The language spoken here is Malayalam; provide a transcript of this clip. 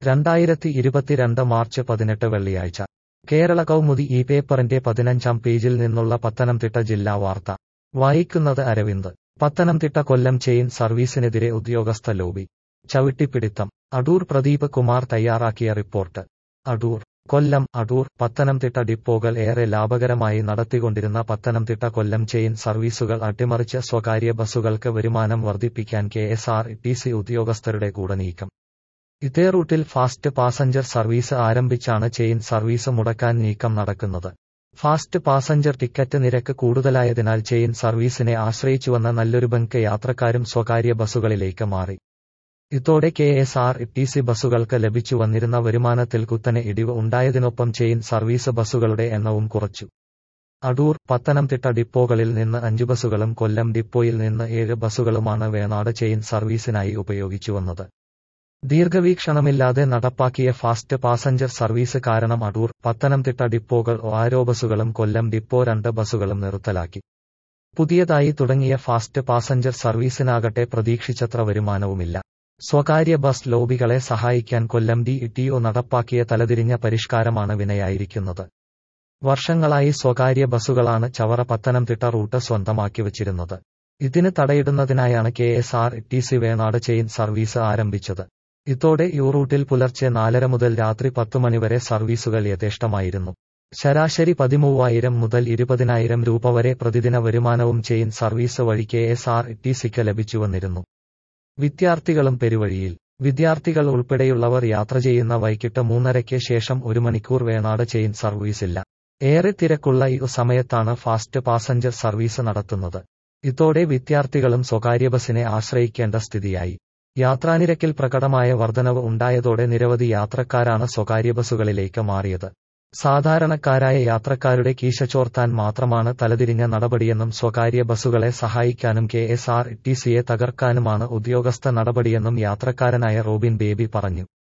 രണ്ടായിരത്തി ഇരുപത്തിരണ്ട് മാർച്ച് പതിനെട്ട് വെള്ളിയാഴ്ച കേരള കൗമുദി ഈ പേപ്പറിന്റെ പതിനഞ്ചാം പേജിൽ നിന്നുള്ള പത്തനംതിട്ട ജില്ലാ വാർത്ത വായിക്കുന്നത് അരവിന്ദ് പത്തനംതിട്ട കൊല്ലം ചെയിൻ സർവീസിനെതിരെ ഉദ്യോഗസ്ഥ ലോബി ചവിട്ടിപ്പിടിത്തം അടൂർ പ്രദീപ് കുമാർ തയ്യാറാക്കിയ റിപ്പോർട്ട് അടൂർ കൊല്ലം അടൂർ പത്തനംതിട്ട ഡിപ്പോകൾ ഏറെ ലാഭകരമായി നടത്തിക്കൊണ്ടിരുന്ന പത്തനംതിട്ട കൊല്ലം ചെയിൻ സർവീസുകൾ അട്ടിമറിച്ച് സ്വകാര്യ ബസ്സുകൾക്ക് വരുമാനം വർദ്ധിപ്പിക്കാൻ K S R T C ഉദ്യോഗസ്ഥരുടെ കൂടനീക്കം ഇതേ റൂട്ടിൽ ഫാസ്റ്റ് പാസഞ്ചർ സർവീസ് ആരംഭിച്ചാണ് ചെയിൻ സർവീസ് മുടക്കാൻ നീക്കം നടക്കുന്നത് ഫാസ്റ്റ് പാസഞ്ചർ ടിക്കറ്റ് നിരക്ക് കൂടുതലായതിനാൽ ചെയിൻ സർവീസിനെ ആശ്രയിച്ചുവന്ന നല്ലൊരു ബങ്ക് യാത്രക്കാരും സ്വകാര്യ ബസ്സുകളിലേക്ക് മാറി ഇതോടെ K S R T C ബസ്സുകൾക്ക് ലഭിച്ചു വന്നിരുന്ന വരുമാനത്തിൽ കുത്തനെ ഇടിവ് ഉണ്ടായതിനൊപ്പം ചെയിൻ സർവീസ് ബസ്സുകളുടെ എണ്ണവും കുറച്ചു അടൂർ പത്തനംതിട്ട ഡിപ്പോകളിൽ നിന്ന് അഞ്ചു ബസ്സുകളും കൊല്ലം ഡിപ്പോയിൽ നിന്ന് ഏഴ് ബസ്സുകളുമാണ് വേണാട് ചെയിൻ സർവീസിനായി ഉപയോഗിച്ചു വന്നത് ദീർഘവീക്ഷണമില്ലാതെ നടപ്പാക്കിയ ഫാസ്റ്റ് പാസഞ്ചർ സർവീസ് കാരണം അടൂർ പത്തനംതിട്ട ഡിപ്പോകൾ ഓരോ ബസ്സുകളും കൊല്ലം ഡിപ്പോ രണ്ട് ബസ്സുകളും നിർത്തലാക്കി പുതിയതായി തുടങ്ങിയ ഫാസ്റ്റ് പാസഞ്ചർ സർവീസിനാകട്ടെ പ്രതീക്ഷിച്ചത്ര വരുമാനവുമില്ല സ്വകാര്യ ബസ് ലോബികളെ സഹായിക്കാൻ കൊല്ലം ഡി ടിഒ നടപ്പാക്കിയ തലതിരിഞ്ഞ പരിഷ്കാരമാണ് വിനയായിരിക്കുന്നത് വർഷങ്ങളായി സ്വകാര്യ ബസ്സുകളാണ് ചവറ പത്തനംതിട്ട റൂട്ട് സ്വന്തമാക്കി വച്ചിരുന്നത് ഇതിന് തടയിടുന്നതിനായാണ് K S R T C Venad chain service ആരംഭിച്ചത് ഇതോടെ ഈ റൂട്ടിൽ പുലർച്ചെ നാലര മുതൽ രാത്രി പത്തു മണിവരെ സർവീസുകൾ യഥേഷ്ടമായിരുന്നു ശരാശരി പതിമൂവായിരം മുതൽ ഇരുപതിനായിരം രൂപ വരെ പ്രതിദിന വരുമാനവും ചെയിൻ സർവീസ് വഴി കെ എസ് ആർ ടി സിക്ക് ലഭിച്ചു വന്നിരുന്നു വിദ്യാർത്ഥികളും പെരുവഴിയിൽ വിദ്യാർത്ഥികൾ ഉൾപ്പെടെയുള്ളവർ യാത്ര ചെയ്യുന്ന വൈകിട്ട് മൂന്നരയ്ക്ക് ശേഷം ഒരു മണിക്കൂർ വേണാട് ചെയിൻ സർവീസില്ല ഏറെ തിരക്കുള്ള ഈ സമയത്താണ് ഫാസ്റ്റ് പാസഞ്ചർ സർവീസ് നടത്തുന്നത് ഇതോടെ വിദ്യാർത്ഥികളും സ്വകാര്യ ബസിനെ ആശ്രയിക്കേണ്ട സ്ഥിതിയായി യാത്രാനിരക്കിൽ പ്രകടമായ വർധനവ് ഉണ്ടായതോടെ നിരവധി യാത്രക്കാരാണ് സ്വകാര്യ ബസ്സുകളിലേക്ക് മാറിയത് സാധാരണക്കാരായ യാത്രക്കാരുടെ കീശ ചോർത്താൻ മാത്രമാണ് തലതിരിഞ്ഞ നടപടിയെന്നും സ്വകാര്യ ബസ്സുകളെ സഹായിക്കാനും കെ എസ് ആർ ടി സിയെ തകർക്കാനുമാണ് ഉദ്യോഗസ്ഥ നടപടിയെന്നും യാത്രക്കാരനായ റോബിൻ ബേബി പറഞ്ഞു